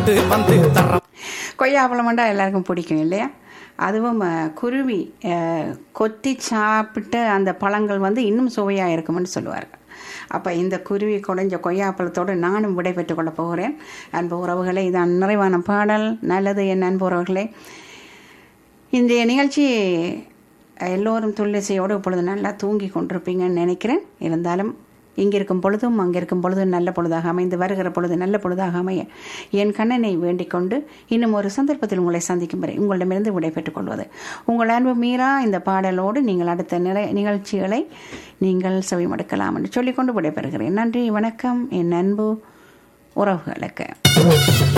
கொண்டு வந்து தர கொய்யாப்பழம்ண்டா எல்லாருக்கும் பிடிக்கும் இல்லையா அதுவும் அஹ், குருவி அஹ், கொத்தி சாப்பிட்ட அந்த பழங்கள் வந்து இன்னும் சுவையாக இருக்கும்னு சொல்லுவார்கள் அப்போ இந்த குருவி குடைஞ்ச கொய்யாப்பழத்தோடு நானும் விடைபெற்றுக் கொள்ளப் போகிறேன் அன்பு உறவுகளே இதான் நிறைவான பாடல் நல்லது என் அன்பு உறவுகளே இன்றைய நிகழ்ச்சி எல்லோரும் துள்ளிசையோடு இப்பொழுது நல்லா தூங்கி கொண்டிருப்பீங்கன்னு நினைக்கிறேன் இருந்தாலும் இங்கே இருக்கும் பொழுதும் அங்கே இருக்கும் பொழுதும் நல்ல பொழுதாக அமைந்து வருகிற பொழுது நல்ல பொழுதாக அமைய என் கண்ணனை வேண்டிக் கொண்டு இன்னும் ஒரு சந்தர்ப்பத்தில் உங்களை சந்திக்கும் வரை உங்களிடமிருந்து விடைபெற்றுக் கொள்வது உங்கள் அன்பு மீறா இந்த பாடலோடு நீங்கள் அடுத்த நிறை நிகழ்ச்சிகளை நீங்கள் செவிமடுக்கலாம் என்று சொல்லிக்கொண்டு விடைபெறுகிறேன் நன்றி வணக்கம் என் அன்பு உறவுகளுக்கு